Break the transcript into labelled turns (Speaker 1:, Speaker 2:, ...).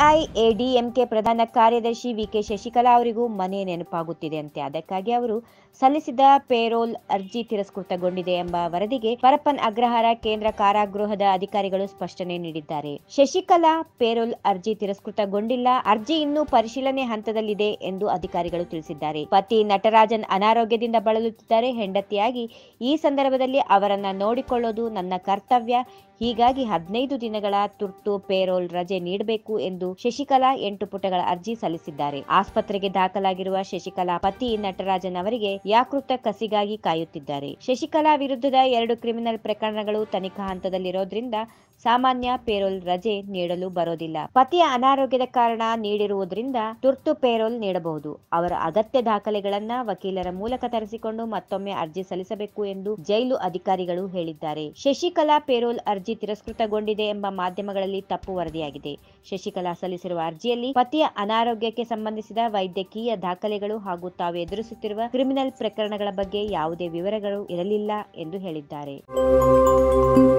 Speaker 1: ಎಐಎಡಿಎಂಕೆ ಪ್ರಧಾನ ಕಾರ್ಯದರ್ಶಿ ವಿಕೆ ಶಶಿಕಲಾ ಅವರಿಗೂ ಮನೆ ನೆನಪಾಗುತ್ತಿದೆ ಅಂತೆ ಅದಕ್ಕಾಗಿ ಅವರು ಸಲ್ಲಿಸಿದ ಪೇರೋಲ್ ಅರ್ಜಿ ತಿರಸ್ಕೃತಗೊಂಡಿದೆ ಎಂಬ ವರದಿಗೆ ಪರಪ್ಪನ್ ಅಗ್ರಹಾರ ಕೇಂದ್ರ ಕಾರಾಗೃಹದ ಅಧಿಕಾರಿಗಳು ಸ್ಪಷ್ಟನೆ ನೀಡಿದ್ದಾರೆ ಶಶಿಕಲಾ ಪೇರೋಲ್ ಅರ್ಜಿ ತಿರಸ್ಕೃತಗೊಂಡಿಲ್ಲ ಅರ್ಜಿ ಇನ್ನೂ ಪರಿಶೀಲನೆ ಹಂತದಲ್ಲಿದೆ ಎಂದು ಅಧಿಕಾರಿಗಳು ತಿಳಿಸಿದ್ದಾರೆ ಪತಿ ನಟರಾಜನ್ ಅನಾರೋಗ್ಯದಿಂದ ಬಳಲುತ್ತಿದ್ದಾರೆ ಹೆಂಡತಿಯಾಗಿ ಈ ಸಂದರ್ಭದಲ್ಲಿ ಅವರನ್ನ ನೋಡಿಕೊಳ್ಳೋದು ನನ್ನ ಕರ್ತವ್ಯ ಹೀಗಾಗಿ ಹದಿನೈದು ದಿನಗಳ ತುರ್ತು ಪೇರೋಲ್ ರಜೆ ನೀಡಬೇಕು ಎಂದು ಶಶಿಕಲಾ ಎಂಟು ಪುಟಗಳ ಅರ್ಜಿ ಸಲ್ಲಿಸಿದ್ದಾರೆ ಆಸ್ಪತ್ರೆಗೆ ದಾಖಲಾಗಿರುವ ಶಶಿಕಲಾ ಪತಿ ನಟರಾಜನ್ ಅವರಿಗೆ ಯಾಕೃತ ಕಸಿಗಾಗಿ ಕಾಯುತ್ತಿದ್ದಾರೆ ಶಶಿಕಲಾ ವಿರುದ್ಧದ ಎರಡು ಕ್ರಿಮಿನಲ್ ಪ್ರಕರಣಗಳು ತನಿಖಾ ಹಂತದಲ್ಲಿರೋದ್ರಿಂದ ಸಾಮಾನ್ಯ ಪೇರೋಲ್ ರಜೆ ನೀಡಲು ಬರೋದಿಲ್ಲ ಪತಿಯ ಅನಾರೋಗ್ಯದ ಕಾರಣ ನೀಡಿರುವುದರಿಂದ ತುರ್ತು ಪೇರೋಲ್ ನೀಡಬಹುದು ಅವರ ಅಗತ್ಯ ದಾಖಲೆಗಳನ್ನ ವಕೀಲರ ಮೂಲಕ ತರಿಸಿಕೊಂಡು ಮತ್ತೊಮ್ಮೆ ಅರ್ಜಿ ಸಲ್ಲಿಸಬೇಕು ಎಂದು ಜೈಲು ಅಧಿಕಾರಿಗಳು ಹೇಳಿದ್ದಾರೆ ಶಶಿಕಲಾ ಪೇರೋಲ್ ಅರ್ಜಿ ತಿರಸ್ಕೃತಗೊಂಡಿದೆ ಎಂಬ ಮಾಧ್ಯಮಗಳಲ್ಲಿ ತಪ್ಪು ವರದಿಯಾಗಿದೆ ಶಶಿಕಲಾ ಸಲ್ಲಿಸಿರುವ ಅರ್ಜಿಯಲ್ಲಿ ಪತಿಯ ಅನಾರೋಗ್ಯಕ್ಕೆ ಸಂಬಂಧಿಸಿದ ವೈದ್ಯಕೀಯ ದಾಖಲೆಗಳು ಹಾಗೂ ತಾವು ಎದುರಿಸುತ್ತಿರುವ ಕ್ರಿಮಿನಲ್ ಪ್ರಕರಣಗಳ ಬಗ್ಗೆ ಯಾವುದೇ ವಿವರಗಳು ಇರಲಿಲ್ಲ ಎಂದು ಹೇಳಿದ್ದಾರೆ